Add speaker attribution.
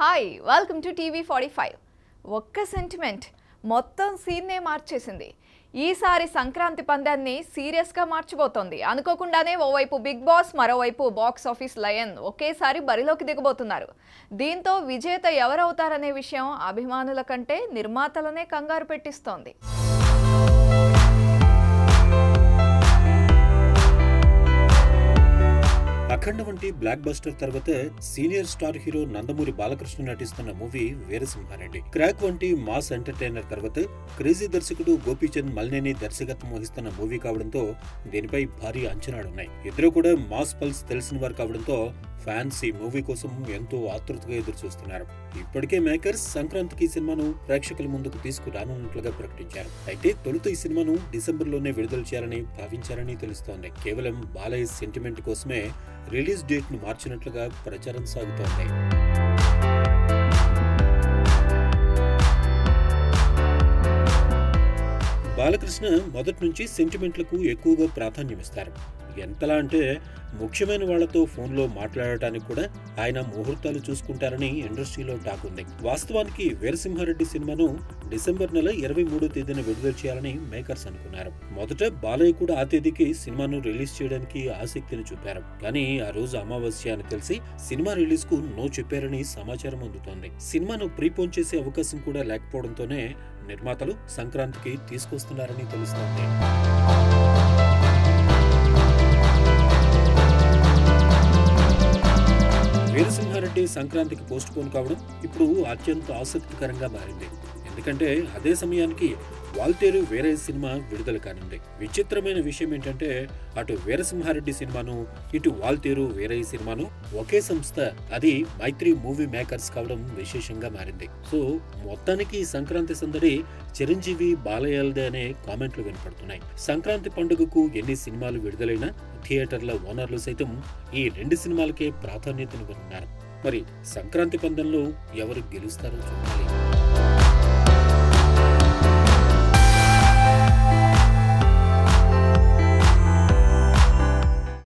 Speaker 1: hi welcome to TV forty five ఒక్క sentiment మొత్తం సీన్నే మార్చేసింది ఈసారి సంక్రాంతి పందాన్ని సీరియస్గా మార్చిపోతోంది అనుకోకుండానే ఓవైపు బిగ్ బాస్ మరోవైపు బాక్స్ ఆఫీస్ లయన్ ఒకేసారి బరిలోకి దిగబోతున్నారు దీంతో విజేత ఎవరవుతారనే విషయం అభిమానుల కంటే నిర్మాతలనే కంగారు పెట్టిస్తోంది
Speaker 2: అఖండ వంటి బ్లాక్ బస్టర్ తర్వాత senior star hero Nandamuri Balakrishna నటిస్తున్న మూవీ వీరసింహారెడ్డి క్రాక్ వంటి మాస్ ఎంటర్టైనర్ తర్వాత క్రేజీ దర్శకుడు గోపీచంద్ మల్నేని దర్శకత్వం వహిస్తున్న మూవీ కావడంతో దీనిపై భారీ అంచనాలున్నాయి ఇద్దరు కూడా మాస్ పల్స్ తెలిసిన వారు కావడంతో ఫ్యాన్స్ ఈ మూవీ కోసం ఎంతో ఆతృతగా ఎదురు చూస్తున్నారు ఇప్పటికే మేకర్స్ సంక్రాంతికి ఈ సినిమాను ప్రేక్షకుల ముందుకు తీసుకురానున్నట్లుగా ప్రకటించారు అయితే తొలుత ఈ సినిమాను డిసెంబర్ లోనే విడుదల చేయాలని భావించారని తెలుస్తోంది కేవలం బాలయ్య సెంటిమెంట్ కోసమే రిలీజ్ డేట్ ను మార్చినట్లుగా ప్రచారం సాగుతోంది బాలకృష్ణ మొదటి నుంచి సెంటిమెంట్లకు ఎక్కువగా ప్రాధాన్యం ఇస్తారు ఎంతలా అంటే ముఖ్యమైన వాళ్లతో ఫోన్లో మాట్లాడటానికి కూడా ఆయన ముహూర్తాలు చూసుకుంటారని ఇండస్ట్రీలో టాక్ ఉంది వాస్తవానికి వీరసింహారెడ్డి సినిమాను డిసెంబర్ నెల ఇరవై మూడో తేదీన విడుదల చేయాలని మేకర్స్ అనుకున్నారు మొదట బాలయ్య కూడా ఆ తేదీకి సినిమాను రిలీజ్ చేయడానికి ఆసక్తిని చూపారు కానీ ఆ రోజు అమావాస్య అని తెలిసి సినిమా రిలీజ్ కు నో చెప్పారని సమాచారం అందుతోంది సినిమాను ప్రీపోన్ చేసే అవకాశం కూడా లేకపోవడంతోనే నిర్మాతలు సంక్రాంతికి తీసుకొస్తున్నారని తెలుస్తోంది వీరసింహారెడ్డి సంక్రాంతికి పోస్ట్ పోన్ కావడం ఇప్పుడు అత్యంత ఆసక్తికరంగా మారింది ఎందుకంటే అదే సమయానికి వాల్తేరు వేరే సినిమా విడుదల కానుంది విచిత్రమైన విషయం ఏంటంటే అటు వీరసింహారెడ్డి సినిమాను ఇటు వాల్తేరు వేరే సినిమాను ఒకే సంస్థ అది మైత్రి మూవీ మేకర్స్ కావడం విశేషంగా మారింది సో మొత్తానికి ఈ సంక్రాంతి సందడి చిరంజీవి బాలయ్యలదే అనే కామెంట్లు వినపడుతున్నాయి సంక్రాంతి పండుగకు ఎన్ని సినిమాలు విడుదలైనా థియేటర్ల ఓనర్లు సైతం ఈ రెండు సినిమాలకే ప్రాధాన్యతనివ్వనున్నారు మరి సంక్రాంతి పందెంలో ఎవరు గెలుస్తారో చూడాలి